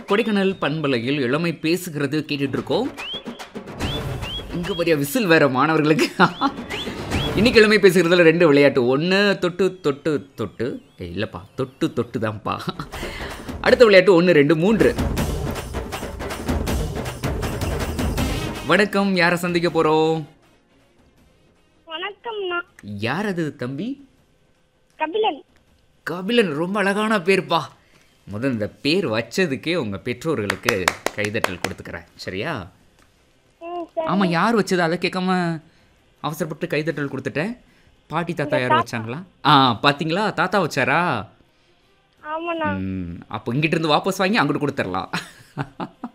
கொடைக்கானல் பண்பலையில் இளமை பேசுகிறது கேட்டுட்டு இருக்கோம் இங்க பெரிய விசில் வேற மாணவர்களுக்கு இன்னைக்கு இளமை பேசுகிறதுல ரெண்டு விளையாட்டு ஒன்று தொட்டு தொட்டு தொட்டு ஏய், இல்லைப்பா தொட்டு தொட்டு தான்ப்பா அடுத்த விளையாட்டு ஒன்று ரெண்டு மூன்று வணக்கம் யாரை சந்திக்க போகிறோம் வணக்கம்ண்ணா யார் அது தம்பி கபிலன் கபிலன் ரொம்ப அழகான பேர்ப்பா முதல் இந்த பேர் வச்சதுக்கே உங்கள் பெற்றோர்களுக்கு கைதட்டல் கொடுத்துக்கிறேன் சரியா ம் சரி ஆமாம் யார் வச்சது அதை கேட்காம அவசரப்பட்டு கைதட்டல் கொடுத்துட்டேன் பாட்டி தாத்தா யாரும் வச்சாங்களா ஆ பார்த்தீங்களா தாத்தா வச்சாரா ஆமாண்ணா ம் அப்போ இங்கிட்ட இருந்து வாபஸ் வாங்கி அங்கிட்டு கொடுத்துடலாம்